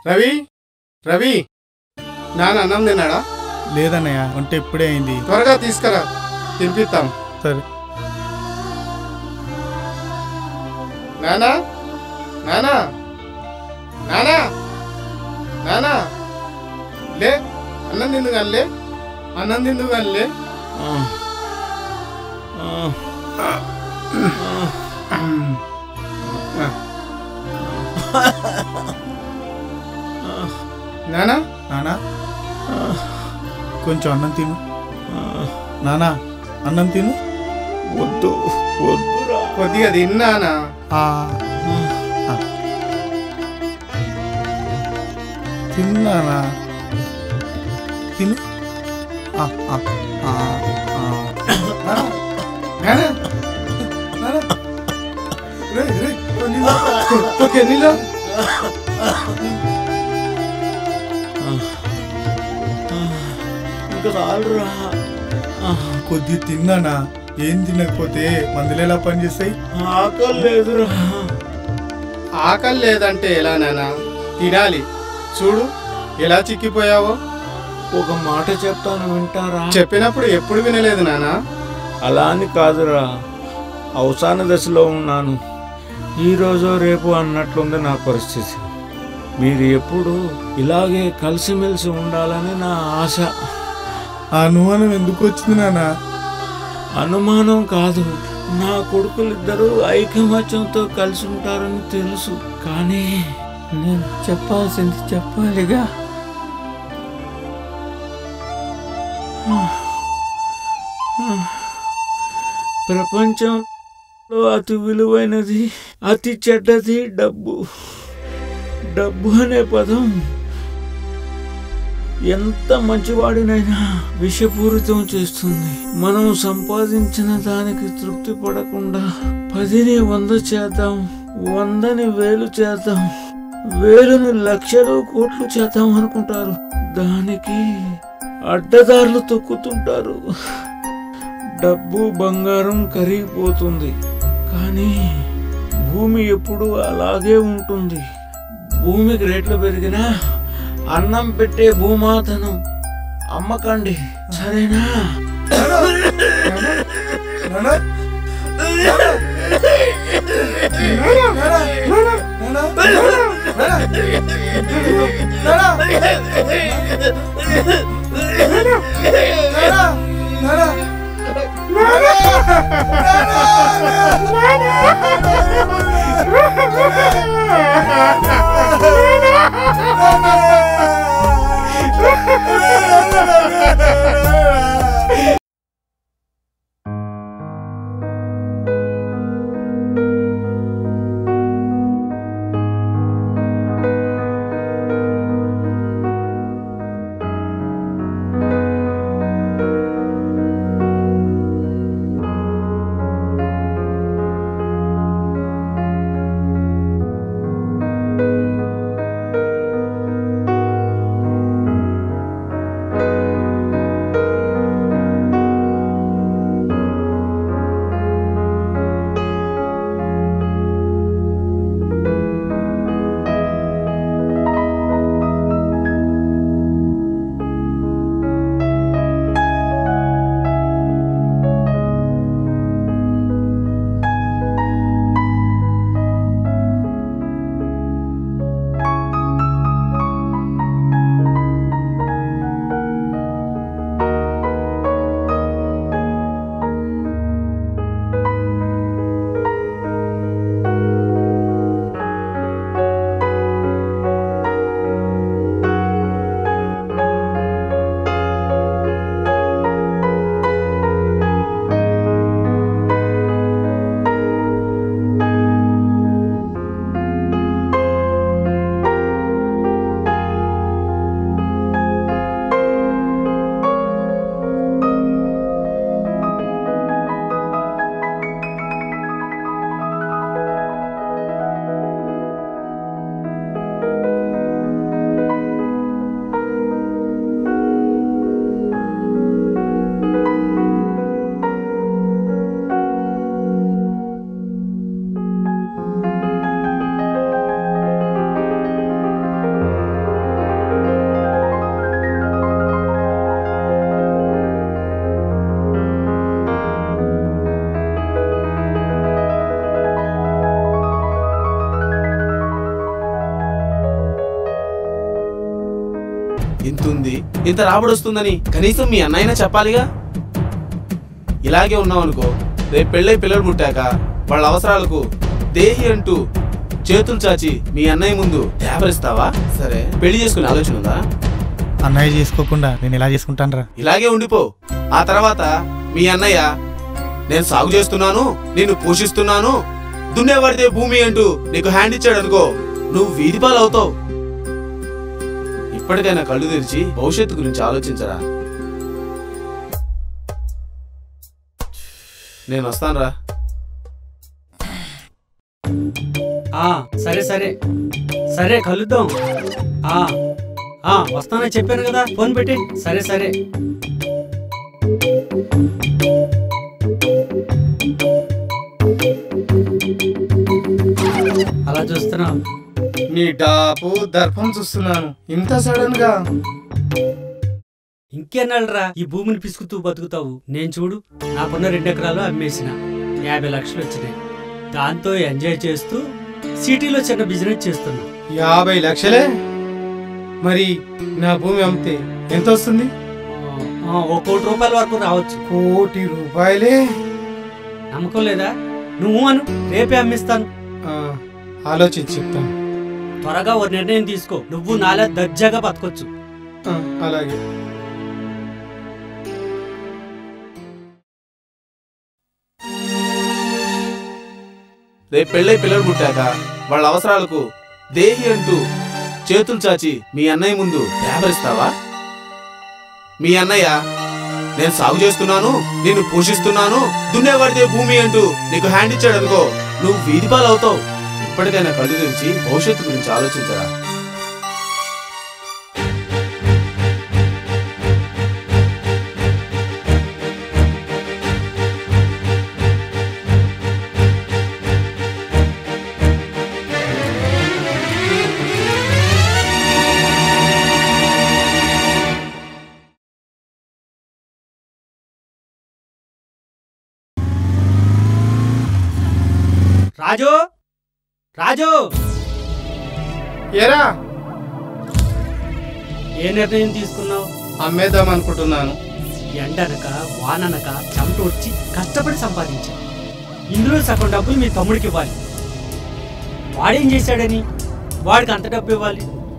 రవి రవి నాన్న అన్నం తిన్నాడా లేదన్నయ్య వంట ఇప్పుడే అయింది త్వరగా తీసుకురా తినిపిస్తాం సరే నానా నానా నానా నానా లే అన్నం తిందు కానీ లే అన్నం తిందు కానీ లే నానా నానా కొంచెం అన్నం తిను నానా అన్నం తిను వద్దు వద్దురా కొద్దిగా తిన్నానా ఆ, ఆ. తిన్నానా తిను ఆ, ఆ, ఆ, ఆ. నానా నానా రే రే ఓకే నీళ్ళు ఇంకా చాలురా కొద్ది తిన్నానా ఏం తినకపోతే మందులు ఎలా పనిచేస్తాయి ఆకలి లేదురా ఆకలి లేదంటే ఎలా నానా తినాలి చూడు ఎలా చిక్కిపోయావో ఒక మాట చెప్తాను వింటారా చెప్పినప్పుడు ఎప్పుడు వినలేదు నానా అలా అని కాదురా అవసాన దశలో ఉన్నాను ఈ రోజు రేపు అన్నట్లుంది నా పరిస్థితి మీరు ఎప్పుడు ఇలాగే కలిసిమెలిసి ఉండాలని నా ఆశ ఆ అనుమానం ఎందుకు వచ్చింది నానా అనుమానం కాదు నా కొడుకులిద్దరూ ఐకమత్యంతో కలిసి ఉంటారని తెలుసు కానీ నేను చెప్పాల్సింది చెప్పాలిగా ప్రపంచంలో అతి విలువైనది అతి చెడ్డది డబ్బు డబ్బు అనే పదం ఎంత మంచివాడినైనా విషపూరితం చేస్తుంది మనం సంపాదించిన దానికి తృప్తి పడకుండా పదిని వంద చేద్దాం వందని వేలు చేద్దాం వేలుని లక్షలు కోట్లు చేద్దాం అనుకుంటారు దానికి అడ్డదారులు తొక్కుతుంటారు డబ్బు బంగారం కరిగిపోతుంది కానీ భూమి ఎప్పుడు అలాగే ఉంటుంది భూమికి రేట్లు పెరిగినా అన్నం పెట్టే భూమాతను అమ్మకండి సరేనా ఇంత ఉంది ఇంత రాబడి వస్తుందని కనీసం మీ అన్నయ్యన చెప్పాలిగా ఇలాగే ఉన్నావనుకో రేపు పెళ్ళై పిల్లలు పుట్టాక వాళ్ళ అవసరాలకు దేహి అంటూ చేతులు చాచి మీ అన్నయ్య ముందు తేపరిస్తావా సరే పెళ్లి చేసుకునే ఆలోచన ఉందా అన్నయ్య చేసుకోకుండా నేను ఎలా చేసుకుంటాను రా ఇలాగే ఉండిపో ఆ తర్వాత మీ అన్నయ్య నేను సాగు చేస్తున్నాను నిన్ను పోషిస్తున్నాను దున్నేవాడితే భూమి అంటూ నీకు హ్యాండ్ ఇచ్చాడు అనుకో నువ్వు వీధి పాలు అవుతావు ఇప్పటికైనా కళ్ళు తెరిచి భవిష్యత్తు గురించి ఆలోచించరా నేను వస్తానురా ఆ సరే సరే సరే కలుద్దాం ఆ ఆ వస్తానని చెప్పాను కదా ఫోన్ పెట్టి సరే సరే అలా చూస్తున్నావు నీ డాపు దర్పం చూస్తున్నాను ఇంత సడన్ గా ఇంకెన్నాళ్ళరా ఈ భూమిని పిసుకుతూ బతుకుతావు నేను చూడు నాకున్న రెండు ఎకరాలు అమ్మేసిన యాభై లక్షలు వచ్చినాయి దాంతో ఎంజాయ్ చేస్తూ సిటీలో చిన్న బిజినెస్ చేస్తున్నా యాభై లక్షలే మరి నా భూమి అమ్మితే ఎంత వస్తుంది ఆ, ఓ కోటి రూపాయల వరకు రావచ్చు కోటి రూపాయలే నమ్మకం లేదా నువ్వు అను రేపే అమ్మిస్తాను ఆ, ఆలోచించి చెప్తాను త్వరగా ఓ నిర్ణయం తీసుకో నువ్వు నాలా దర్జాగా బతకొచ్చు ఆ, అలాగే రేపు పెళ్ళై పిల్లలు పుట్టాక వాళ్ళ అవసరాలకు దేహి అంటూ చేతులు చాచి మీ అన్నయ్య ముందు తేపరిస్తావా మీ అన్నయ్య నేను సాగు చేస్తున్నాను నిన్ను పోషిస్తున్నాను దున్నేవాడితే భూమి అంటూ నీకు హ్యాండ్ ఇచ్చాడు అనుకో నువ్వు వీధి పాలు అవుతావు ఇప్పటికైనా కళ్ళు తెరిచి భవిష్యత్తు గురించి ఆలోచించరా రాజు రాజు ఏరా ఏ నిర్ణయం తీసుకున్నావు అమ్మేద్దాం అనుకుంటున్నాను ఎండనక వాననక చెమట వచ్చి కష్టపడి సంపాదించావు ఇందులో సగం డబ్బులు మీ తమ్ముడికి ఇవ్వాలి వాడేం చేశాడని వాడికి అంత డబ్బు ఇవ్వాలి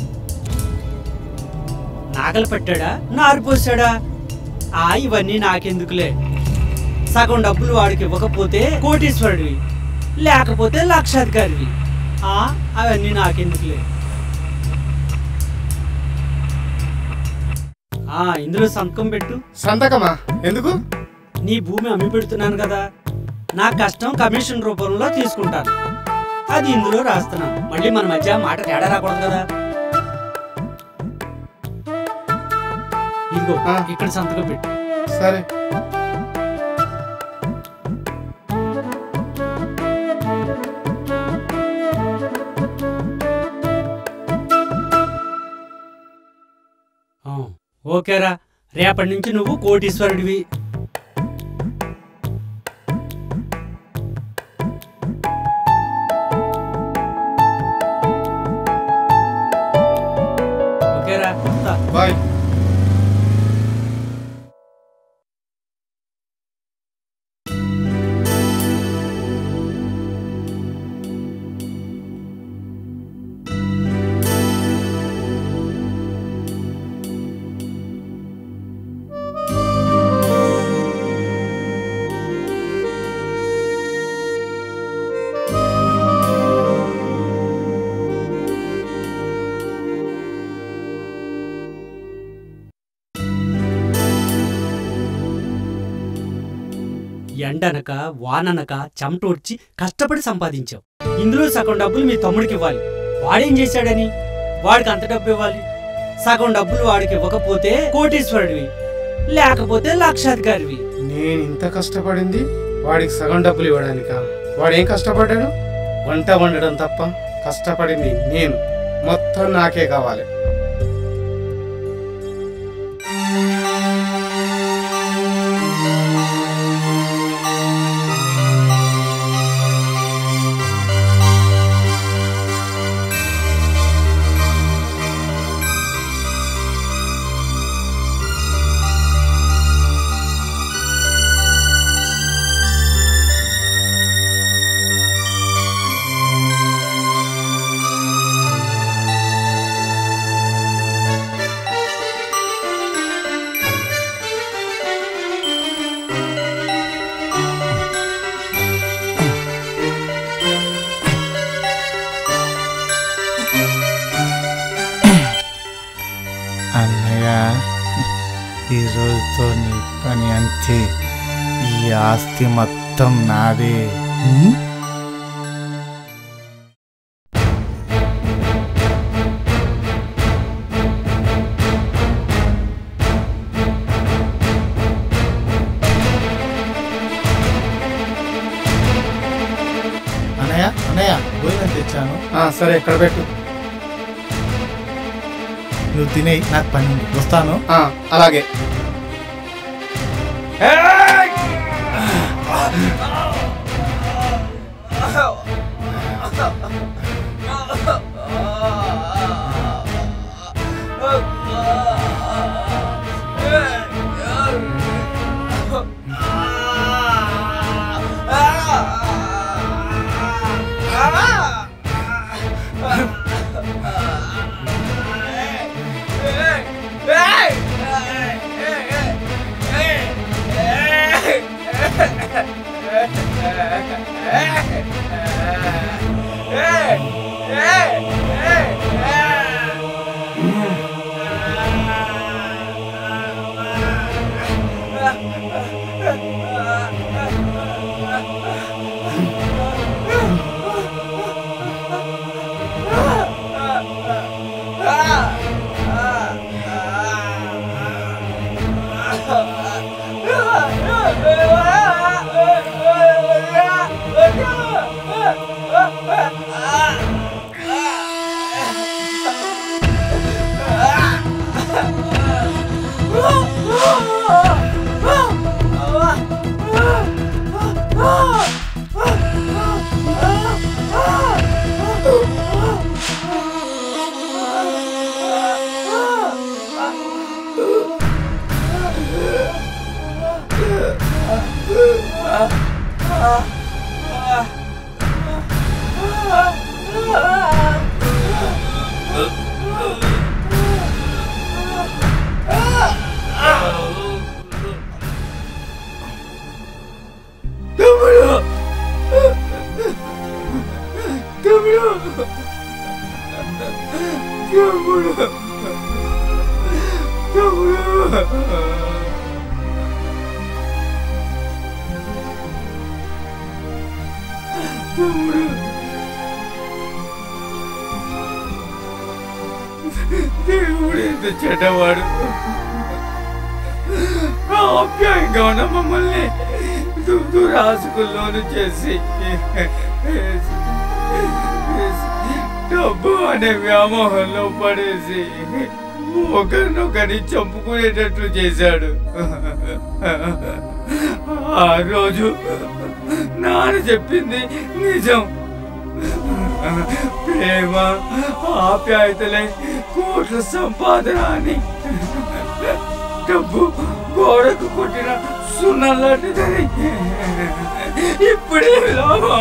నాగలు పెట్టాడా నారు పోసాడా ఆ ఇవన్నీ నాకెందుకులే సగం డబ్బులు వాడికి ఇవ్వకపోతే కోటీశ్వరుడివి లేకపోతే లక్షాధికారివి ఆ అవన్నీ నాకెందుకులే ఆ ఇందులో సంతకం పెట్టు సంతకమా ఎందుకు నీ భూమి అమ్మి పెడుతున్నాను కదా నా కష్టం కమిషన్ రూపంలో తీసుకుంటాను అది ఇందులో రాస్తున్నాను మళ్ళీ మన మధ్య మాట తేడా రాకూడదు కదా ఇదిగో ఆ. ఇక్కడ సంతకం పెట్టు సరే ఆ, ఓకేరా రేపటి నుంచి నువ్వు కోటీశ్వరుడివి ఓకేరా వస్తా బాయ్ ఎండనక వాననక చెమటోడ్చి కష్టపడి సంపాదించావు ఇందులో సగం డబ్బులు మీ తమ్ముడికి ఇవ్వాలి వాడేం చేశాడని వాడికి అంత డబ్బు ఇవ్వాలి సగం డబ్బులు వాడికి ఇవ్వకపోతే కోటీశ్వరుడివి లేకపోతే లక్షాధికారివి నేను ఇంత కష్టపడింది వాడికి సగం డబ్బులు ఇవ్వడానిక వాడేం కష్టపడ్డాడు వంట వండడం తప్ప కష్టపడింది నేను మొత్తం నాకే కావాలి రోజుతో నీ పని అంతే ఈ ఆస్తి మొత్తం నాదే హ్మ్? అన్నయ్య అన్నయ్య భోజనం తెచ్చాను ఆ, సరే ఇక్కడ పెట్టు నువ్వు తినే నాకు పని ఉంది. వస్తాను ఆ, అలాగే దేవుడు ఎంత చెడ్డవాడు ఆప్యాయంగా ఉన్న మమ్మల్ని దురాసుకుల్లోను చేసి డబ్బు అనే వ్యామోహంలో పడేసి ఒకరినొకరిని చంపుకునేటట్లు చేశాడు ఆ రోజు నాన్న చెప్పింది నిజం ప్రేమ ఆప్యాయతలై కోట్ల సంపాదన అని డబ్బు గోడకు కొట్టిన సున్నం లాంటిదని ఇప్పుడే లాభా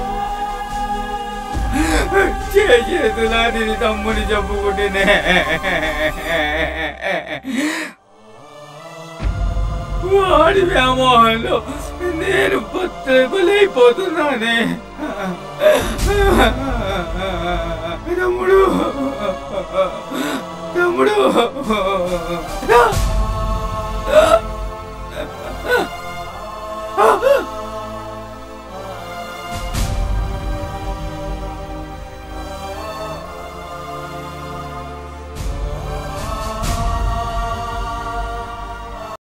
చేతులా నీ తమ్ముని చెప్పుకుంటేనే వాడి వ్యామోహంలో నేను బతుకులైపోతున్నానే తమ్ముడు తమ్ముడు